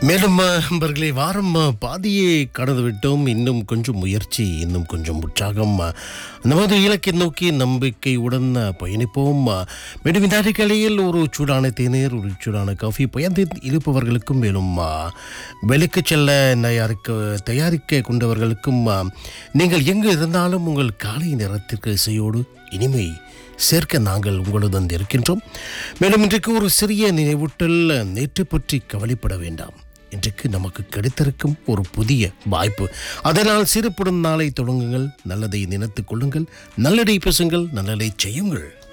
மேலும் அஹ், நண்பர்களே வாரம் அஹ், பாதியே கடந்து விட்டோம் இன்னும் கொஞ்சம் முயற்சி இன்னும் கொஞ்சம் உற்சாகம் அஹ், நமது இலக்கை நோக்கி நம்பிக்கையுடன் அஹ், பயணிப்போம் அஹ், மேலும் இந்த அடிக்கலையில் ஒரு சூடான தேநீர் ஒரு சூடான காஃபி பயந்து இருப்பவர்களுக்கும் மேலும் அஹ், வெளிக்கு செல்ல தயாரிக்க தயாரிக்க கொண்டவர்களுக்கும் அஹ், நீங்கள் எங்கு இருந்தாலும் உங்கள் காலை நேரத்திற்கு இசையோடு இனிமை சேர்க்க நாங்கள் உங்களுடன் இருக்கின்றோம் மேலும் இன்றைக்கு ஒரு சிறிய நினைவூட்டல் நேற்று பற்றி கவலைப்பட வேண்டாம் இன்றைக்கு நமக்கு கிடைத்திருக்கும் ஒரு புதிய வாய்ப்பு அதனால் சிறுபடும் நாளை தொடங்குங்கள் நல்லதை நினைத்துக் கொள்ளுங்கள் நல்லடை பேசுங்கள் நல்லதை செய்யுங்கள்